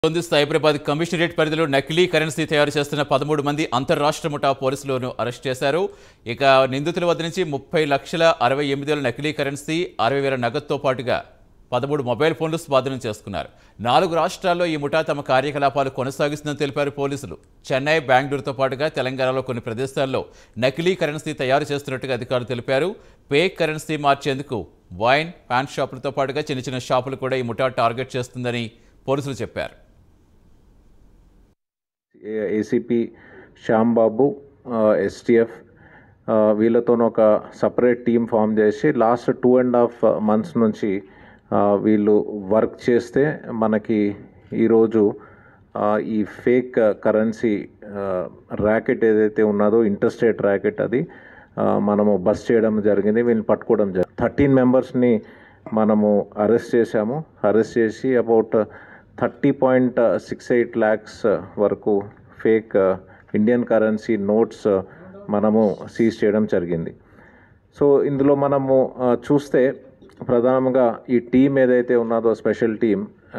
ఉంది సైబరాబాద్ కమిషనరేట్ పరిధిలో నకిలీ కరెన్సీ తయారు చేస్తున్న పదమూడు మంది అంతర్రాష్ట్ర ముఠా పోలీసులను అరెస్ట్ చేశారు ఇక నిందితుల వద్ద నుంచి ముప్పై లక్షల అరవై ఎనిమిది వేల నకిలీ కరెన్సీ అరవై వేల నగదుతో పాటుగా పదమూడు మొబైల్ ఫోన్లు స్వాధీనం చేసుకున్నారు నాలుగు రాష్ట్రాల్లో ఈ ముఠా తమ కార్యకలాపాలు కొనసాగిస్తుందని తెలిపారు పోలీసులు చెన్నై బెంగళూరుతో పాటుగా తెలంగాణలో కొన్ని ప్రదేశాల్లో నకిలీ కరెన్సీ తయారు చేస్తున్నట్టుగా అధికారులు తెలిపారు ఫేక్ కరెన్సీ మార్చేందుకు వైన్ పాన్ షాపులతో పాటుగా చిన్న చిన్న షాపులు కూడా ఈ ముఠా టార్గెట్ చేస్తుందని పోలీసులు చెప్పారు ఏసీపీ శ్యాంబాబు ఎస్టీఎఫ్ వీళ్ళతోనూ ఒక సపరేట్ టీం ఫామ్ చేసి last two and half months నుంచి ఆ, వీళ్ళు వర్క్ చేస్తే మనకి ఈరోజు ఆ, ఈ ఫేక్ కరెన్సీ ర్యాకెట్ ఏదైతే ఉన్నదో ఇంటర్స్టేట్ ర్యాకెట్ అది ఆ, మనము బస్ చేయడం జరిగింది వీళ్ళని పట్టుకోవడం జరిగింది థర్టీన్ మెంబర్స్ని మనము అరెస్ట్ చేశాము అరెస్ట్ చేసి about thirty point six eight lakhs వరకు ఫేక్ ఇండియన్ కరెన్సీ నోట్స్ మనము సీజ్ చేయడం జరిగింది సో ఇందులో మనము ఆ, చూస్తే ప్రధానంగా ఈ టీం ఏదైతే ఉన్నదో స్పెషల్ టీం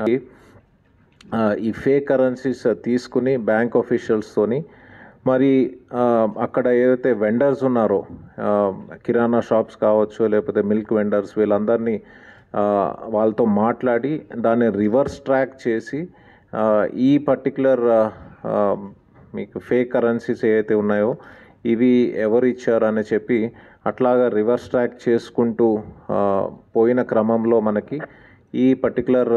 ఈ ఫేక్ కరెన్సీస్ తీసుకుని బ్యాంక్ ఆఫీషియల్స్తోని మరి ఆ, అక్కడ ఏదైతే వెండర్స్ ఉన్నారో ఆ, కిరాణా షాప్స్ కావచ్చు లేకపోతే మిల్క్ వెండర్స్ వీళ్ళందరినీ ఆ, వాళ్ళతో మాట్లాడి దాన్ని రివర్స్ ట్రాక్ చేసి ఆ, ఈ పర్టికులర్ మీకు ఫేక్ కరెన్సీస్ ఏవైతే ఉన్నాయో ఇవి ఎవరు ఇచ్చారు అని చెప్పి అట్లాగా రివర్స్ ట్రాక్ చేసుకుంటూ ఆ, పోయిన క్రమంలో మనకి ఈ పర్టికులర్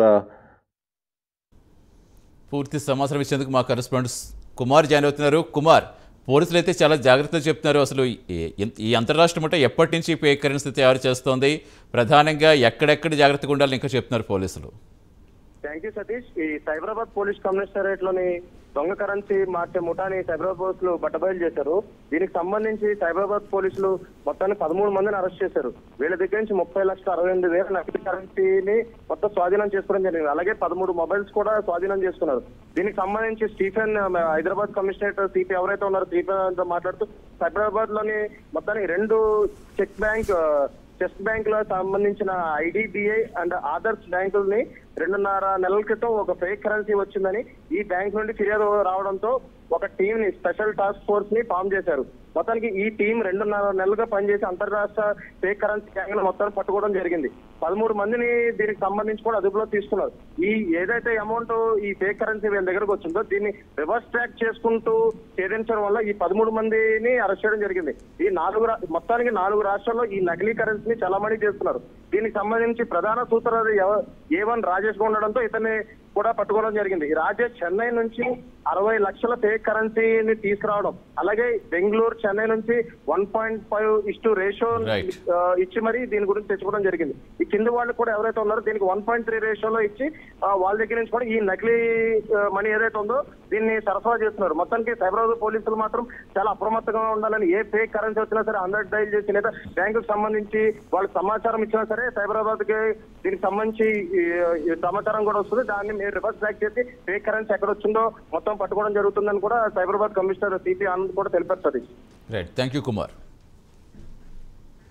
పూర్తి సమాచారం ఇచ్చేందుకు మా కరెస్పాండెంట్ కుమార్ జాయిన్ అవుతున్నారు కుమార్ పోలీసులు అయితే చాలా జాగ్రత్తలు చెప్తున్నారు అసలు ఈ- ఈ అంతర్రాష్ట్ర ముఠ ఎప్పటి నుంచి పే కరెన్సీ తయారు చేస్తోంది ప్రధానంగా ఎక్కడెక్కడ జాగ్రత్తగా ఉండాలని ఇంకా చెప్తున్నారు పోలీసులు థ్యాంక్ యూ సతీష్ ఈ సైబరాబాద్ పోలీస్ కమిషనరేట్ లోని దొంగ కరెన్సీ మార్చే ముఠాని సైబరాబాద్ పోలీసులు బట్టబయలు చేశారు దీనికి సంబంధించి సైబరాబాద్ పోలీసులు మొత్తాన్ని పదమూడు మందిని అరెస్ట్ చేశారు వీళ్ళ దగ్గర నుంచి ముప్పై లక్షల అరవై ఎనిమిది వేల నకిలీ కరెన్సీని మొత్తం స్వాధీనం చేసుకోవడం జరిగింది అలాగే పదమూడు మొబైల్స్ కూడా స్వాధీనం చేసుకున్నారు దీనికి సంబంధించి స్టీఫెన్ ఆ, హైదరాబాద్ కమిషనరేట్ సిపి ఎవరైతే ఉన్నారో సిపి తో మాట్లాడుతూ సైబరాబాద్ లోని మొత్తానికి రెండు చెక్ బ్యాంక్ ఆ, చెస్ట్ బ్యాంక్ లో సంబంధించిన ఐడిబిఐ అండ్ ఆదర్స్ బ్యాంకుల్ని రెండున్నర నెలల క్రితం ఒక ఫేక్ కరెన్సీ వచ్చిందని ఈ బ్యాంక్ నుండి ఫిర్యాదు రావడంతో ఒక టీం ని స్పెషల్ టాస్క్ ఫోర్స్ ని ఫామ్ చేశారు మొత్తానికి ఈ టీం రెండున్నర నెలలుగా పనిచేసి అంతర్రాష్ట్ర ఫేక్ కరెన్సీ గ్యాంగ్ మొత్తం పట్టుకోవడం జరిగింది పదమూడు మందిని దీనికి సంబంధించి కూడా అదుపులో తీసుకున్నారు ఈ ఏదైతే అమౌంట్ ఈ ఫేక్ కరెన్సీ వీళ్ళ దగ్గరకు వచ్చిందో దీన్ని రివర్స్ ట్రాక్ చేసుకుంటూ ఛేదించడం వల్ల ఈ పదమూడు మందిని అరెస్ట్ చేయడం జరిగింది ఈ నాలుగు రా- మొత్తానికి నాలుగు రాష్ట్రాల్లో ఈ నకిలీ కరెన్సీని చలామణి చేస్తున్నారు దీనికి సంబంధించి ప్రధాన సూత్రధారి ఏ వన్ రాజేష్ గా ఉండడంతో ఇతన్ని కూడా పట్టుకోవడం జరిగింది ఈ రాజేష్ చెన్నై నుంచి అరవై లక్షల ఫేక్ కరెన్సీని తీసుకురావడం అలాగే బెంగళూరు చెన్నై నుంచి one point five is to ratio Right. ఇచ్చి మరి దీని గురించి తెచ్చుకోవడం జరిగింది ఈ కింద వాళ్ళు కూడా ఎవరైతే ఉన్నారో దీనికి వన్ పాయింట్ త్రీ రేషియోలో ఇచ్చి ఆ, వాళ్ళ దగ్గర నుంచి కూడా ఈ నకిలీ మనీ ఏదైతే ఉందో దీన్ని సరఫరా చేస్తున్నారు మొత్తానికి సైబరాబాద్ పోలీసులు మాత్రం చాలా అప్రమత్తంగా ఉండాలని ఏ ఫేక్ కరెన్సీ వచ్చినా సరే హండ్రెడ్ డైల్ చేసి లేదా బ్యాంకుకు సంబంధించి వాళ్ళకి సమాచారం ఇచ్చినా సరే సైబరాబాద్ కి దీనికి సంబంధించి ఈ, ఈ సమాచారం కూడా వస్తుంది దాన్ని మీరు రివర్స్ బ్యాక్ చేసి ఫేక్ కరెన్సీ ఎక్కడ వచ్చిందో మొత్తం పట్టుకోవడం జరుగుతుందని కూడా సైబరాబాద్ కమిషనర్ సిపి ఆనంద్ కూడా తెలిపారు Satish right thank you Kumar